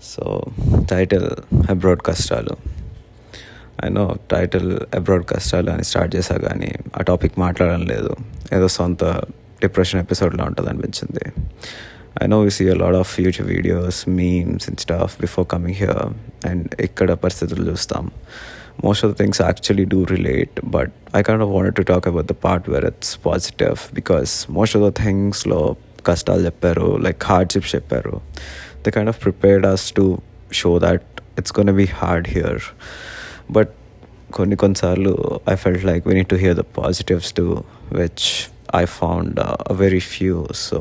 so title abroad కష్టాలు I know title abroad కష్టాలు అని స్టార్ట్ చేశా కానీ ఆ టాపిక్ మాట్లాడడం లేదు ఏదో సొంత డిప్రెషన్ ఎపిసోడ్లో ఉంటుంది అనిపించింది I know we see a lot of YouTube videos memes and stuff before coming here and ఇక్కడ పరిస్థితులు చూస్తాం most of the things actually do relate but i kind of wanted to talk about the part where it's positive because most of the things lo కష్టాలు చెప్పారు like hardships చెప్పారు they kind of prepared us to show that it's gonna be hard here but కొన్ని కొన్నిసార్లు I felt like we need to hear the positives too which I found a very few so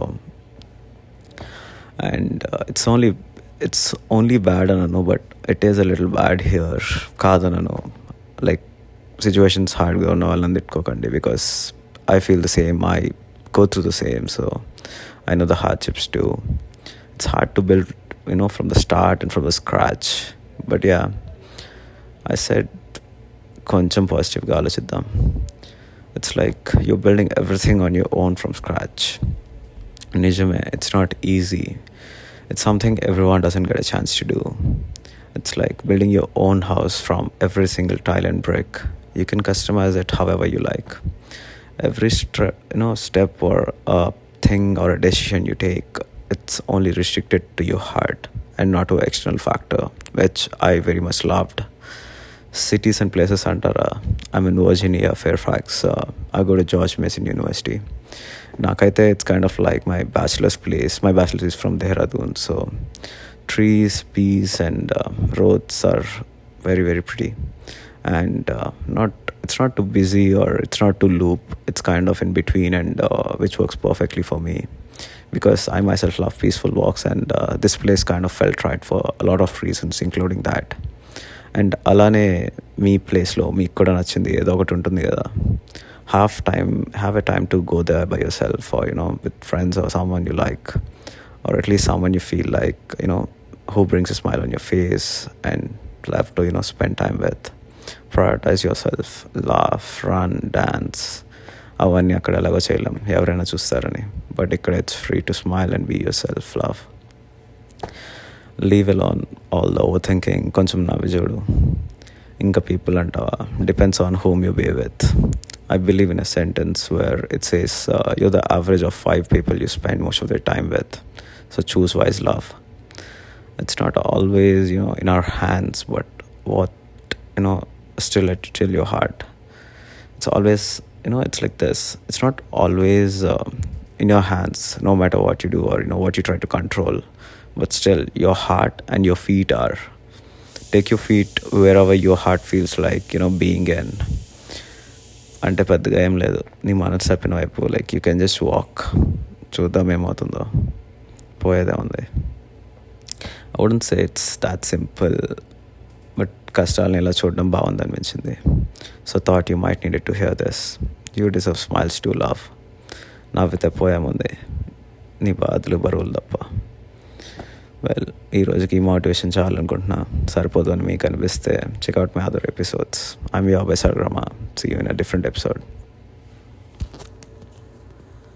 and it's only it's only bad అనను but it is a little bad here కాదనను like situations హార్డ్గా ఉన్న వాళ్ళని తిట్టుకోకండి because I feel the same I go through the same so i know the hardships too it's hard to build you know from the start and from the scratch but yeah i said కొంచెం పాజిటివ్గా ఆలోచిద్దాం it's like you building everything on your own from scratch నిజమే it's not easy it's something everyone doesn't get a chance to do it's like building your own house from every single tile and brick you can customize it however you like every stre- you know step or a thing or a decision you take it's only restricted to your heart and not to external factor which i very much loved cities and places antara i'm in virginia fairfax uh, i go to george mason university nakaite it's kind of like my bachelor's place my bachelor's is from dehradun so trees peace and uh, roads are very very pretty and uh, not it's not too busy or it's not too loop it's kind of in between and uh, which works perfectly for me because i myself love peaceful walks and uh, this place kind of felt right for a lot of reasons including that and అలానే మీ ప్లేస్లో మీకు కూడా నచ్చింది ఏదో ఒకటి ఉంటుంది కదా half time have a time to go there by yourself or you know with friends or someone you like or at least someone you feel like you know who brings a smile on your face and love to you know spend time with prioritize yourself laugh run dance అవన్నీ అక్కడ ఎలాగో చేయలేం ఎవరైనా చూస్తారని but ఇక్కడ it's free to smile and be yourself love leave Alan all the overthinking కొంచెం నవ్వి చూడు ఇంకా పీపుల్ అంటావా depends on whom you be with I believe in a sentence where it says you the average of five people you spend most of the time with so choose wise love it's not always you know in our hands but what you know still at till your heart it's always you know it's like this it's not always uh, in your hands no matter what you do or you know what you try to control but still your heart and your feet are take your feet wherever your heart feels like you know being in అంటే పెద్దగా ఏం లేదు నీ మనసు చెప్పిన వైపు like you can just walk చూద్దాం ఏమవుతుందో పోయేదే ఉంది I wouldn't say it's that simple but కష్టాలను ఇలా చూడడం బాగుంది అనిపించింది so thought you might needed to hear this you deserve smiles to love నవ్వితే పోయాముంది నీ బాధలు బరువులు తప్ప వెల్ ఈ రోజుకి ఈ మోటివేషన్ చాలనుకుంటున్నా సరిపోదు అని మీకు అనిపిస్తే check out my other episodes I'm యూ అబై సర్గ్రమా see you in a different episode